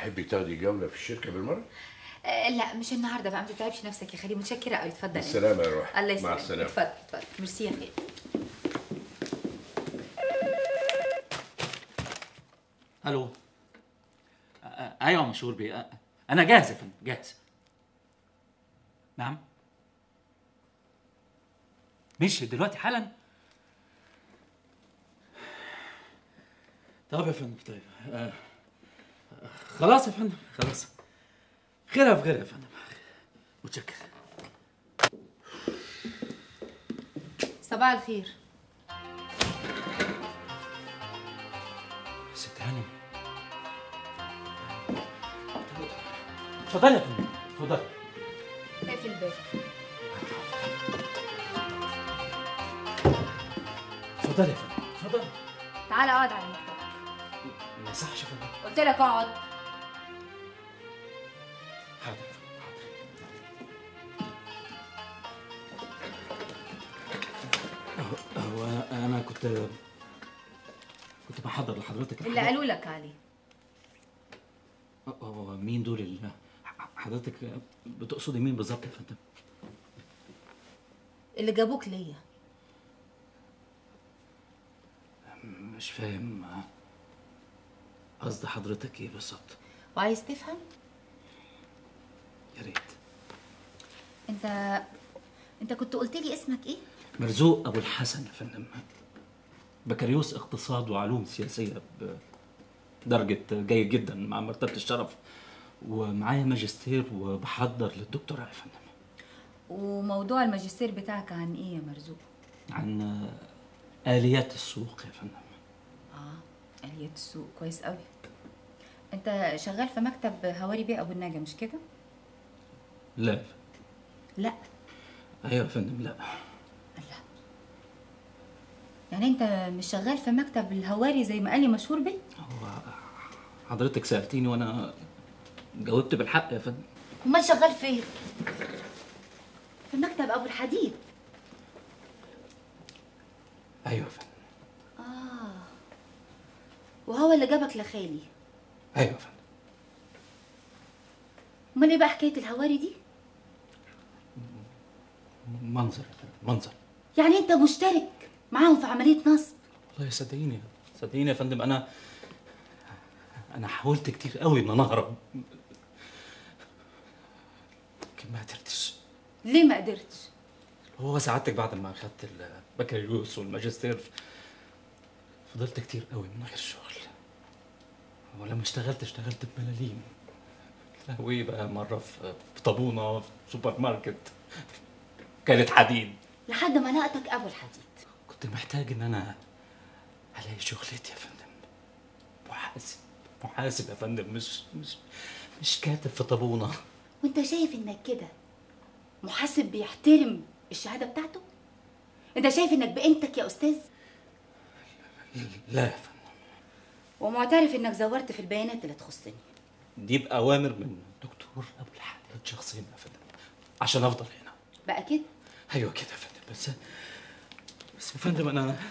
تحبي تاخدي جوله في الشركه بالمره آه لا مش النهارده بقى ما تتعبش نفسك يا خليل متشكره قوي اتفضل بالسلامه يا روحي الله مع يسلمك السلامه اتفضل اتفضل ميرسي يا خليل الو أ- أ- ايوه مشهور بيه أ- انا جاهز يا فندم جاهز نعم مش دلوقتي حالا طب يا فندم طيب آه، آه، خلاص يا فندم خلاص خيرها في غيرها يا فندم متشكر صباح الخير ست هانم اتفضلي يا فندم اتفضلي اقفل الباب اتفضلي يا فندم اتفضلي تعالى اقعد على المكتب ما يصحش يا فندم قلت لك اقعد حاضر يا فندم حاضر هو- هو انا كنت كنت بحضر لحضرتك اللي الحاجات. قالوا لك عليه هو مين دول اللي حضرتك بتقصدي مين بالظبط يا فندم؟ اللي جابوك ليا مش فاهم قصد حضرتك ايه بالظبط وعايز تفهم يا ريت انت انت كنت قلت لي اسمك ايه مرزوق ابو الحسن يا فندم بكالوريوس اقتصاد وعلوم سياسيه بدرجه جيد جدا مع مرتبه الشرف ومعايا ماجستير وبحضر للدكتوراه يا فندم وموضوع الماجستير بتاعك عن ايه يا مرزوق عن اليات السوق يا فندم اه آليات السوق كويس قوي انت شغال في مكتب هواري بيه ابو النجا مش كده لا يا فندم. لا ايوه يا فندم لا الله يعني انت مش شغال في مكتب الهواري زي ما قال لي مشهور بيه هو حضرتك سالتيني وانا جاوبت بالحق يا فندم امال شغال فين في مكتب ابو الحديد ايوه يا فندم اه وهو اللي جابك لخالي ايوه يا فندم امال ايه بقى حكايه الهواري دي منظر يا فندم منظر يعني انت مشترك معاهم في عمليه نصب والله صدقيني صدقيني يا فندم انا انا حاولت كتير قوي ان انا اهرب لكن ما قدرتش ليه ما قدرتش هو سعادتك بعد ما اخدت البكالوريوس والماجستير فضلت كتير قوي من غير شغل ولما اشتغلت اشتغلت بملاليم لهوي بقى مرة في في طابونة في سوبر ماركت كانت حديد لحد ما لقتك ابو الحديد كنت محتاج ان انا الاقي شغلتي يا فندم محاسب محاسب يا فندم مش مش مش كاتب في طابونة وانت شايف انك كده محاسب بيحترم الشهاده بتاعته انت شايف انك بقيمتك يا استاذ لا يا فندم ومعترف انك زورت في البيانات اللي تخصني دي بأوامر من دكتور أبو الحديد شخصيا يا فندم عشان أفضل هنا بقى كده أيوه كده يا فندم بس بس يا فندم أنا أنا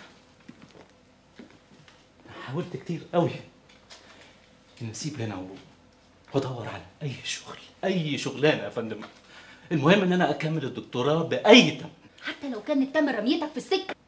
حاولت كتير قوي إني أسيب هنا و- وأدور على أي شغل أي شغلانة يا فندم المهم إن أنا أكمل الدكتوراه بأي تم حتى لو كان التم رميتك في السجن